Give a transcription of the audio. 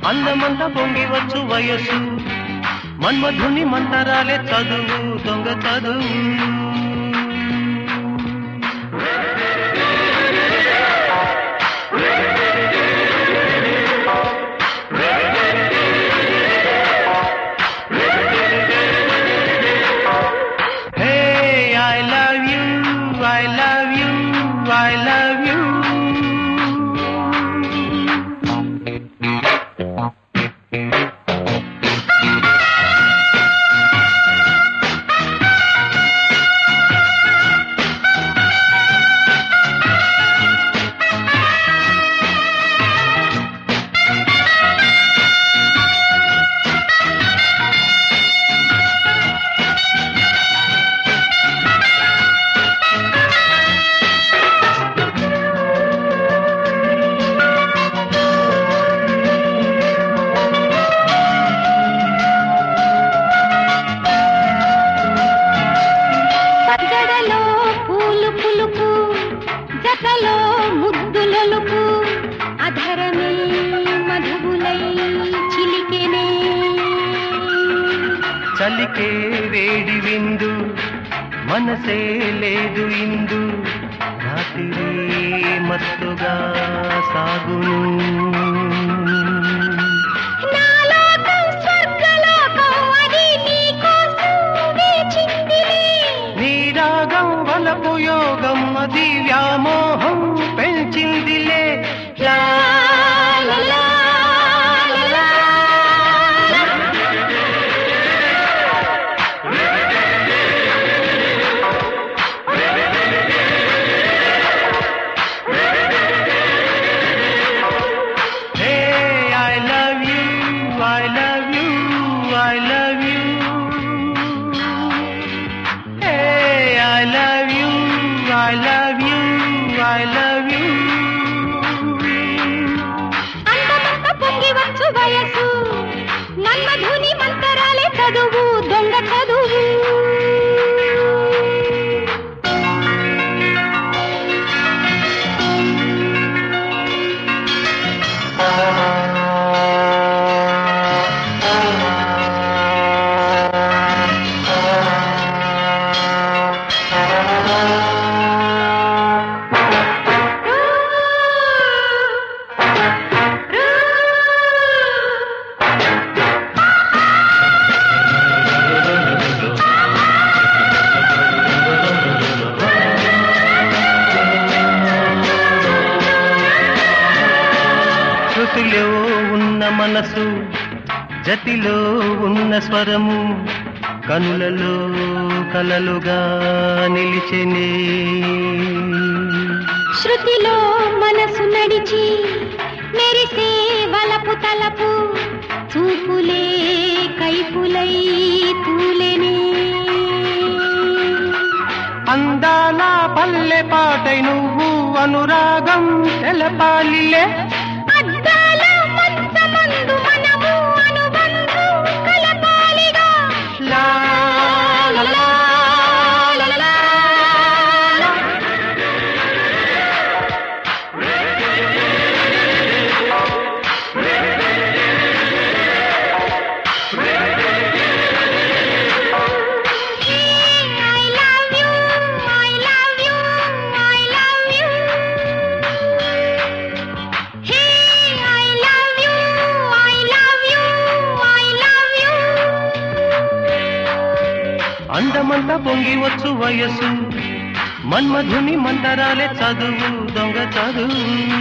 అందమంతా పొంగి వచ్చు వయస్సు మన్మధుని మంతరాలే చదువు దొంగ చదువు Hey, I love you, I love you, I love you. జడలో పూలు పులుపు జతలో ముద్దులొలుపు అధరమే మధువులై చిలికెనే చలికే వేడి విందు మనసే లేదు ఇందు రాత్రి మత్తుగా సాగును నాలోకం స్వర్గలోకం అది నీకోసం వేచిందిలే నీ రాగం వలపు యోగం అది వ్యామోహం పెంచిందిలే లా లా లా లా లా. Hey, I love you, I love you, I love you. Hey, I love you, I love you, I love you. అందమంత పొంగి వచ్చు వయసు మన్మధుని మంతరాలే చదువు దొంగ చదువు శృతిలో ఉన్న మనసు జతిలో ఉన్న స్వరము కనులలో కలలుగా నిలిచెనే శృతిలో మనసు నడిచి మెరిసే వలపు తలపు చూపులే కైపులై తూలెనే అందాల పల్లె పాటై నువ్వు అనురాగం తెలపాలిలే అద్దాల మంచమందు మనము అనుబంధం కలపాలిగా లా లా లా లా లా లా. I love you, I love you, I love you. Hey, I love you, I love you, I love you. అందమంతా పొంగి వచ్చు వయస్సు మన్మధుని మంతరాలే చదువు దొంగ చదువు